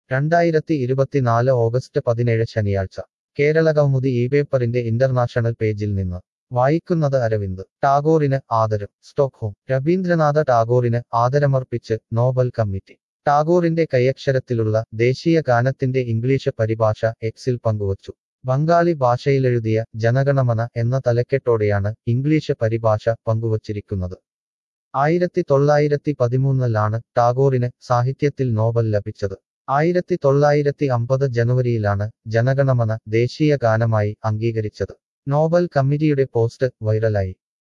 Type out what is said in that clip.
രണ്ടായിരത്തി ഇരുപത്തിനാല് ഓഗസ്റ്റ് പതിനേഴ് ശനിയാഴ്ച കേരളകൗമുദി ഈ പേപ്പറിന്റെ ഇന്റർനാഷണൽ പേജിൽ നിന്ന് വായിക്കുന്നത് അരവിന്ദ് ടാഗോറിന് ആദരം സ്റ്റോക്ക്ഹോം രവീന്ദ്രനാഥ ടാഗോറിന് ആദരമർപ്പിച്ച് നോബൽ കമ്മിറ്റി ടാഗോറിന്റെ കൈയക്ഷരത്തിലുള്ള ദേശീയ ഗാനത്തിന്റെ ഇംഗ്ലീഷ് പരിഭാഷ എക്സിൽ പങ്കുവച്ചു ബംഗാളി ഭാഷയിലെഴുതിയ ജനഗണമന എന്ന തലക്കെട്ടോടെയാണ് ഇംഗ്ലീഷ് പരിഭാഷ പങ്കുവച്ചിരിക്കുന്നത് ആയിരത്തി തൊള്ളായിരത്തി പതിമൂന്നിലാണ് ടാഗോറിന് സാഹിത്യത്തിൽ നോബൽ ലഭിച്ചത് ആയിരത്തി തൊള്ളായിരത്തി അമ്പത് ജനുവരിയിലാണ് ജനഗണമന ദേശീയ ഗാനമായി അംഗീകരിച്ചത് നോബൽ കമ്മിറ്റിയുടെ പോസ്റ്റ് വൈറലായി